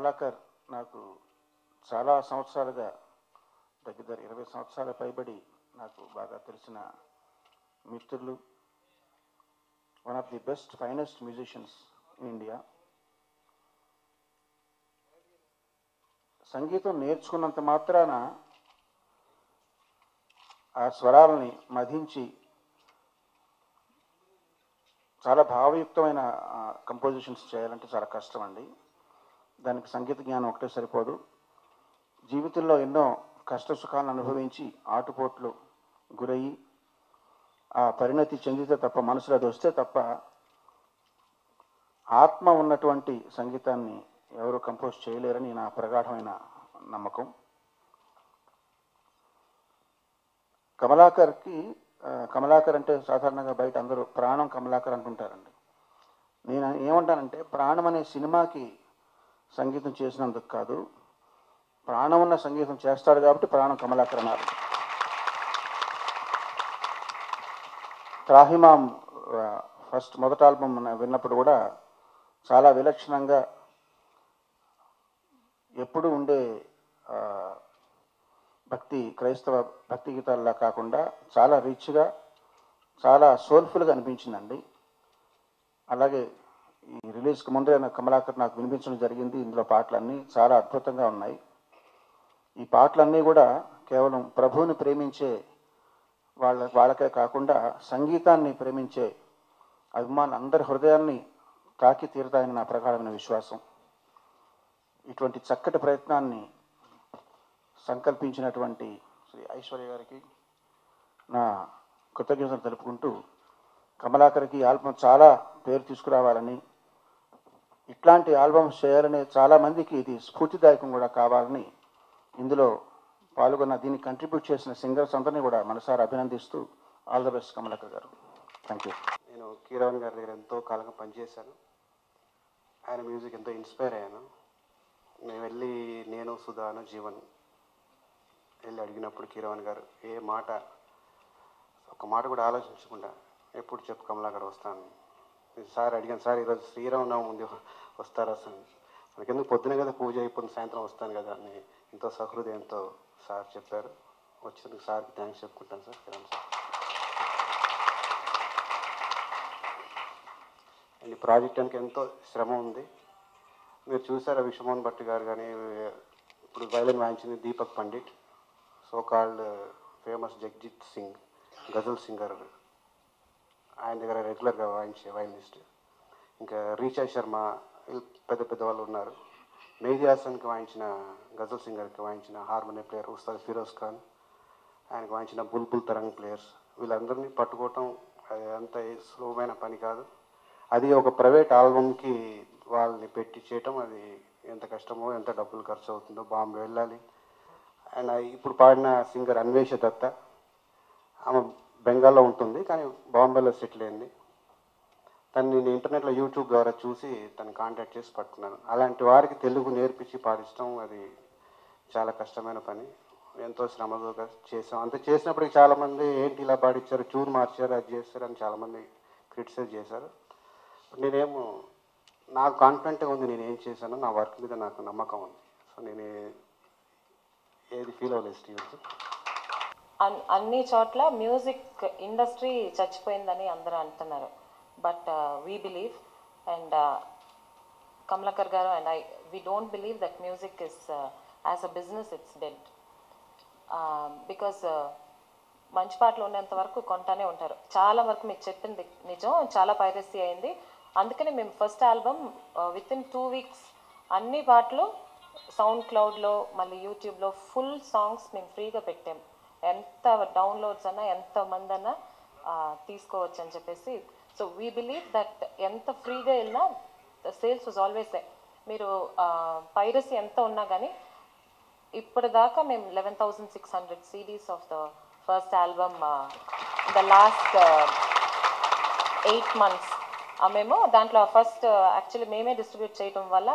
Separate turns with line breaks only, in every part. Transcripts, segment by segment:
కమలాకర్ నాకు చాలా సంవత్సరాలుగా దగ్గర దగ్గర ఇరవై సంవత్సరాల పైబడి నాకు బాగా తెలిసిన మిత్రులు one of the best finest musicians in India సంగీతం నేర్చుకున్నంత మాత్రాన ఆ స్వరాలని మధించి చాలా భావయుక్తమైన కంపోజిషన్స్ చేయాలంటే చాలా కష్టం అండి దానికి సంగీత జ్ఞానం ఒకటే సరిపోదు జీవితంలో ఎన్నో కష్ట సుఖాలను అనుభవించి ఆటుపోట్లు గురయ్యి ఆ పరిణతి చెందితే తప్ప మనసులో అది వస్తే తప్ప ఆత్మ ఉన్నటువంటి సంగీతాన్ని ఎవరు కంపోజ్ చేయలేరని నా ప్రగాఢమైన నమ్మకం కమలాకర్కి ఆ, కమలాకర్ అంటే సాధారణంగా బయట అందరూ ప్రాణం కమలాకర్ అంటుంటారండి నేను ఏమంటానంటే ప్రాణం అనే సినిమాకి సంగీతం చేసినందుకు కాదు ప్రాణం ఉన్న సంగీతం చేస్తాడు కాబట్టి ప్రాణం కమలాకర్ అన్నారు త్రాహిమాం ఆ, ఫస్ట్ మొదటి ఆల్బమ్ విన్నప్పుడు కూడా చాలా విలక్షణంగా ఎప్పుడు ఉండే ఆ, భక్తి క్రైస్తవ భక్తి గీతాల్లా కాకుండా చాలా రిచ్గా చాలా సోల్ఫుల్గా అనిపించిందండి అలాగే ఈ రిలీజ్కి ముందే నాకు కమలాకర్ నాకు వినిపించడం జరిగింది ఇందులో పాటలన్నీ చాలా అద్భుతంగా ఉన్నాయి ఈ పాటలన్నీ కూడా కేవలం ప్రభువుని ప్రేమించే వాళ్ళ వాళ్ళకే కాకుండా సంగీతాన్ని ప్రేమించే అభిమానులు అందరి హృదయాన్ని తాకి తీరుతాయని నా ప్రగాఢమైన విశ్వాసం ఇటువంటి చక్కటి ప్రయత్నాన్ని సంకల్పించినటువంటి శ్రీ ఐశ్వర్య గారికి నా కృతజ్ఞతలు తెలుపుకుంటూ కమలాకర్కి ఈ ఆల్బమ్ చాలా పేరు తీసుకురావాలని ఇట్లాంటి ఆల్బమ్స్ చేయాలనే చాలామందికి ఇది స్ఫూర్తిదాయకం కూడా కావాలని ఇందులో పాల్గొన్న దీన్ని కంట్రిబ్యూట్ చేసిన సింగర్స్ అందరినీ కూడా మనసారా అభినందిస్తూ ఆల్ ద బెస్ట్ కమలాకర్ గారు థ్యాంక్ యూ
నేను కీరవాణి గారి దగ్గర ఎంతో కాలంగా పనిచేశాను ఆయన మ్యూజిక్ ఎంతో ఇన్స్పైర్ అయ్యాను నేను వెళ్ళి నేను సుధాను జీవన్ వెళ్ళి అడిగినప్పుడు కీరవాణి గారు ఏ మాట ఒక మాట కూడా ఆలోచించకుండా ఎప్పుడు చెప్పు కమలాకర్ వస్తాను నేను సార్ అడిగాను సార్ ఈరోజు శ్రీరామనవమి ముందు వస్తారా సార్ మనకెందుకు పొద్దునే కదా పూజ అయిపోయింది సాయంత్రం వస్తాను కదా అని ఎంతో సహృదయంతో సార్ చెప్పారు వచ్చినందుకు సార్కి థ్యాంక్స్ చెప్పుకుంటాను సార్ కిరణ్ సార్ అండ్ ఈ ప్రాజెక్ట్ వెనక ఎంతో శ్రమ ఉంది మీరు చూసారా విశ్వమోహన్ భట్ గారు కానీ ఇప్పుడు వైలిన్ వాయించింది Deepak Pandit so called famous Jagjit Singh ghazal singer ఆయన దగ్గర రెగ్యులర్గా వాయించే వైలినిస్ట్ ఇంకా రీచా శర్మ వీళ్ళు పెద్ద పెద్ద వాళ్ళు ఉన్నారు మెహదీ హాసన్కి వాయించిన గజల్ సింగర్కి వాయించిన హార్మోనియం ప్లేయర్ ఉస్తాద్ ఫిరోజ్ ఖాన్ ఆయనకు వాయించిన బుల్బుల్ తరంగ్ ప్లేయర్స్ వీళ్ళందరినీ పట్టుకోవటం అది అంత సులభమైన పని కాదు అది ఒక ప్రైవేట్ ఆల్బమ్కి వాళ్ళని పెట్టి చేయటం అది ఎంత కష్టమో ఎంత డబ్బులు ఖర్చు అవుతుందో బాంబే వెళ్ళాలి అండ్ ఇప్పుడు పాడిన సింగర్ అన్వేష దత్త ఆమె బెంగాల్లో ఉంటుంది కానీ బాంబేలో సెటిల్ అయింది తను నేను ఇంటర్నెట్లో యూట్యూబ్ ద్వారా చూసి తను కాంటాక్ట్ చేసి పట్టుకున్నాను అలాంటి వారికి తెలుగు నేర్పించి పాడించడం అది చాలా కష్టమైన పని ఎంతో శ్రమగా చేసాం అంత చేసినప్పటికి చాలామంది ఏంటి ఇలా పాడించారు చూరు మార్చారు అది చేస్తారు అని చాలామంది క్రిటిసైజ్ చేశారు నేనేమో నాకు కాన్ఫిడెంట్గా ఉంది నేను ఏం చేశానో నా వర్క్ మీద నాకు నమ్మకం ఉంది సో నేను ఏ- ఏది ఫీల్ అవ్వలేదు స్టీవ్స్
అన్- అన్ని చోట్ల మ్యూజిక్ ఇండస్ట్రీ చచ్చిపోయిందని అందరూ అంటున్నారు but we believe and Kamalakar garu and I we don't believe that music is as a business it's dead because మంచి పాటలు ఉన్నంత వరకు కొంటానే ఉంటారు చాలా వరకు మీకు చెప్పింది నిజం చాలా పైరసీ అయింది అందుకని మేము first album with in two weeks అన్ని పాటలు సౌండ్ క్లౌడ్లో మళ్ళీ యూట్యూబ్లో ఫుల్ సాంగ్స్ మేము ఫ్రీగా పెట్టాం ఎంత డౌన్లోడ్స్ అన్నా ఎంత మంది అన్నా ఆ, తీసుకోవచ్చు అని చెప్పేసి సో వీ బిలీవ్ దట్ ఎంత ఫ్రీగా వెళ్ళినా సేల్స్ వాజ్ ఆల్వేస్ మీరు పైరసీ ఎంత ఉన్నా కానీ ఇప్పటిదాకా మేము eleven thousand six hundred CDs of the first album the last eight months మేము దాంట్లో ఫస్ట్ యాక్చువల్లీ మేమే డిస్ట్రిబ్యూట్ చేయడం వల్ల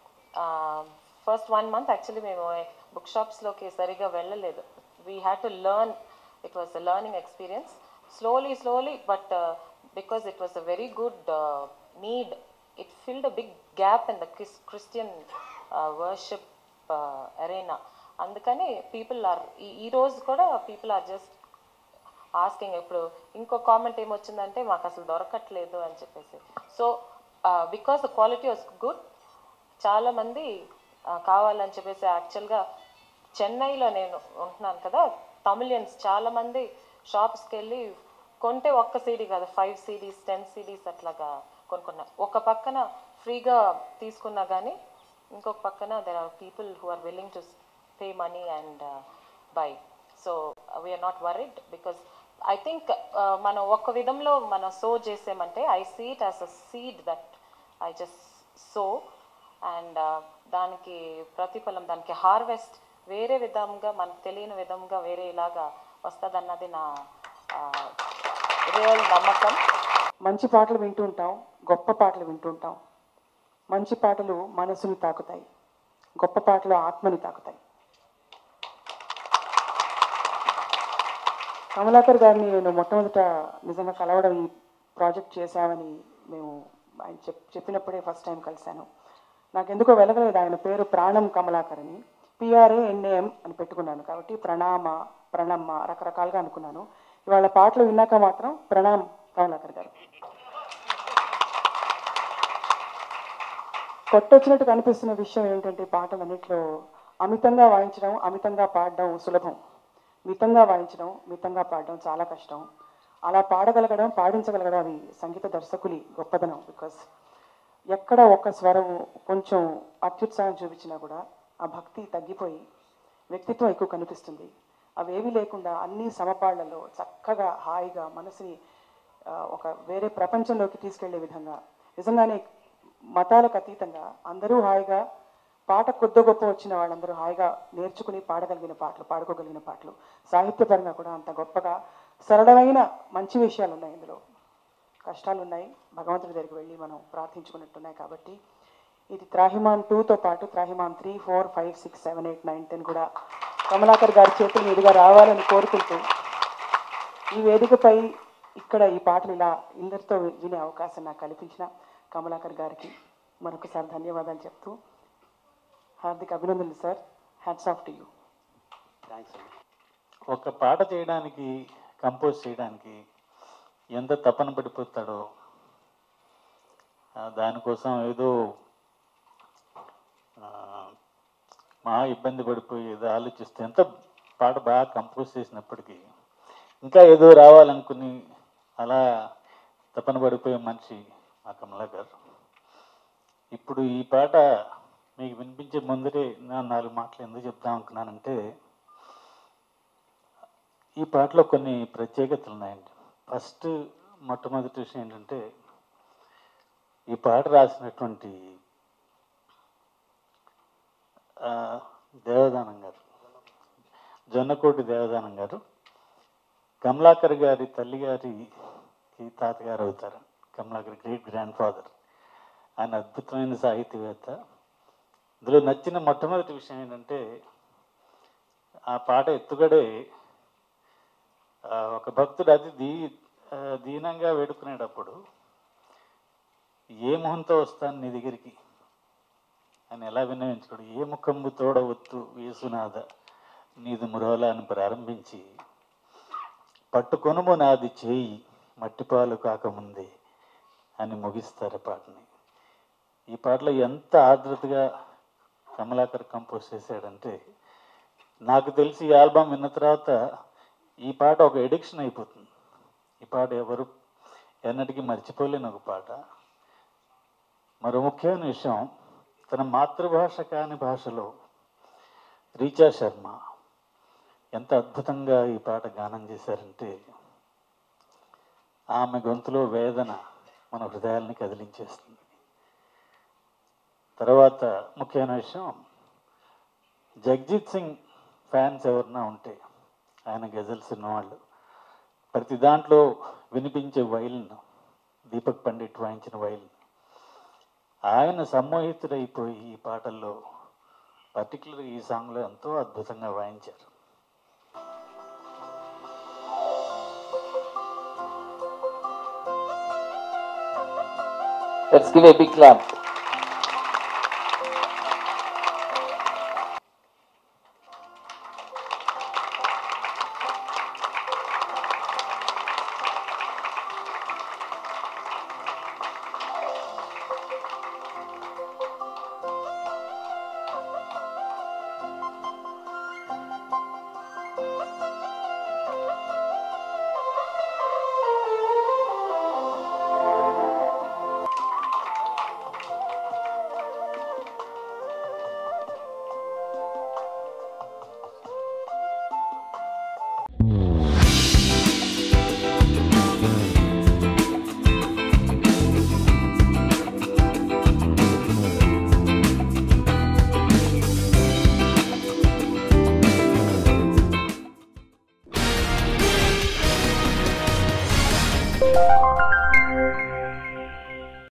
ఫస్ట్ వన్ మంత్ యాక్చువల్లీ మేము బుక్ షాప్స్లోకి సరిగా వెళ్ళలేదు we had to learn it was a learning experience slowly slowly but because it was a very good need it filled a big gap in the Christian worship arena అందుకని people are ఈ రోజు కూడా people are just asking ఇప్పుడు ఇంకో comment ఏమొచ్చిందంటే మాకు అసలు దొరకట్లేదు అని చెప్పేసి so because the quality was good చాలామంది కావాలని చెప్పేసి యాక్చువల్గా చెన్నైలో నేను ఉంటున్నాను కదా తమిళియన్స్ చాలామంది షాప్స్కి వెళ్ళి కొంటే ఒక్క సీడీ కాదు ఫైవ్ సీడీస్ టెన్ సీడీస్ అట్లాగా కొనుక్కున్నా ఒక పక్కన ఫ్రీగా తీసుకున్నా కానీ ఇంకొక పక్కన there are people who are willing to pay money and by so we're not worried because I think మనం ఒక్క విధంలో మనం సో చేసామంటే I see it as a seed that I just so and దానికి ప్రతిఫలం దానికి హార్వెస్ట్ వేరే విధంగా మనకు తెలియని విధంగా వేరే ఇలాగా వస్తుందన్నది నా రియల్ నమ్మకం
మంచి పాటలు వింటుంటాం గొప్ప పాటలు వింటుంటాం మంచి పాటలు మనసుని తాకుతాయి గొప్ప పాటలు ఆత్మని తాకుతాయి కమలాకర్ గారిని నేను మొట్టమొదట నిజంగా కలవడం ఈ ప్రాజెక్ట్ చేశామని మేము ఆయన చెప్ చెప్పినప్పుడే ఫస్ట్ టైం కలిశాను నాకెందుకో వెలగలేదు ఆయన పేరు ప్రాణం కమలాకర్ అని పిఆర్ఏ ఎన్ఏఎం అని పెట్టుకున్నాను కాబట్టి ప్రణామ ప్రణమ్మ రకరకాలుగా అనుకున్నాను ఇవాళ పాటలు విన్నాక మాత్రం ప్రణామ్ కమలాకర్ గారు కొట్టొచ్చినట్టు కనిపిస్తున్న విషయం ఏంటంటే పాటలన్నింటిలో అమితంగా వాయించడం అమితంగా పాడడం సులభం మితంగా వాయించడం మితంగా పాడడం చాలా కష్టం అలా పాడగలగడం పాడించగలగడం అది సంగీత దర్శకులి గొప్పదనం బికాస్ ఎక్కడ ఒక స్వరం కొంచెం అత్యుత్సాహం చూపించినా కూడా ఆ భక్తి తగ్గిపోయి వ్యక్తిత్వం ఎక్కువ కనిపిస్తుంది అవేవి లేకుండా అన్ని సమపాళ్లలో చక్కగా హాయిగా మనసుని ఆ, ఒక వేరే ప్రపంచంలోకి తీసుకెళ్లే విధంగా నిజంగానే మతాలకు అతీతంగా అందరూ హాయిగా పాట కొద్ది గొప్ప వచ్చిన వాళ్ళందరూ హాయిగా నేర్చుకుని పాడగలిగిన పాటలు పాడుకోగలిగిన పాటలు సాహిత్యపరంగా కూడా అంత గొప్పగా సరళమైన మంచి విషయాలు ఉన్నాయి ఇందులో కష్టాలు ఉన్నాయి భగవంతుడి దగ్గరికి వెళ్ళి మనం ప్రార్థించుకున్నట్టున్నాయి కాబట్టి ఇది త్రాహిమాన్ టూతో పాటు Trahiman three four five six seven eight nine ten కూడా కమలాకర్ గారి చేతుల మీదుగా రావాలని కోరుకుంటూ ఈ వేదికపై ఇక్కడ ఈ పాటలు ఇలా ఇందరితో వినే అవకాశం నాకు కల్పించిన కమలాకర్ గారికి మరొకసారి ధన్యవాదాలు చెప్తూ హార్దిక అభినందనలు sir hats off to you
thanks అండి
ఒక పాట చేయడానికి కంపోజ్ చేయడానికి ఎంత తపన పడిపోతాడో ఆ, దానికోసం ఏదో ఆ, మహా ఇబ్బంది పడిపోయి ఏదో ఆలోచిస్తే ఎంత పాట బాగా కంపోజ్ చేసినప్పటికీ ఇంకా ఏదో రావాలనుకుని అలా తపన పడిపోయే మనిషి మా కమలా గారు ఇప్పుడు ఈ పాట మీకు వినిపించే ముందరే నా నాలుగు మాటలు ఎందుకు చెప్దాం అనుకున్నానంటే ఈ పాటలో కొన్ని ప్రత్యేకతలు ఉన్నాయండి ఫస్ట్ మొట్టమొదటి విషయం ఏంటంటే ఈ పాట రాసినటువంటి ఆ, దేవదానం గారు జొన్నకోటి దేవదానం గారు కమలాకర్ గారి తల్లి గారికి తాతగారు అవుతారు కమలాకర్ గ్రేట్ గ్రాండ్ ఫాదర్ ఆయన అద్భుతమైన సాహితీవేత్త ఇందులో నచ్చిన మొట్టమొదటి విషయం ఏంటంటే ఆ పాట ఎత్తుగడే ఆ, ఒక భక్తుడు అది దీ ఆ, దీనంగా వేడుకునేటప్పుడు ఏ మొహంతో వస్తాను నీ దగ్గరికి అని ఎలా విన్నవించుకోడు ఏ ముఖంబు తోడవత్తు వేసునాద నీది మురోల అని ప్రారంభించి పట్టుకొనుము నాది చేయి మట్టిపాలు కాకముందే అని ముగిస్తారు పాటని ఈ పాటలో ఎంత ఆర్ద్రతగా కమలాకర్ కంపోజ్ చేశాడంటే నాకు తెలిసి ఈ ఆల్బమ్ విన్న తర్వాత ఈ పాట ఒక ఎడిక్షన్ అయిపోతుంది ఈ పాట ఎవరు ఎన్నటికీ మర్చిపోలేని ఒక పాట మరో ముఖ్యమైన విషయం తన మాతృభాష కాని భాషలో రీచా శర్మ ఎంత అద్భుతంగా ఈ పాట గానం చేశారంటే ఆమె గొంతులో వేదన మన హృదయాల్ని కదిలించేస్తుంది తర్వాత ముఖ్యమైన విషయం జగ్జీత్ సింగ్ ఫ్యాన్స్ ఎవరన్నా ఉంటే ఆయన గజల్స్ ఉన్నవాళ్ళు ప్రతి దాంట్లో వినిపించే వైలిన్ దీపక్ పండిట్ వాయించిన వైలిన్ ఆయన సమ్మోహితుడైపోయి ఈ పాటల్లో పర్టికులర్ ఈ సాంగ్లో ఎంతో అద్భుతంగా వాయించారు
Let's give a big clap. Thank you.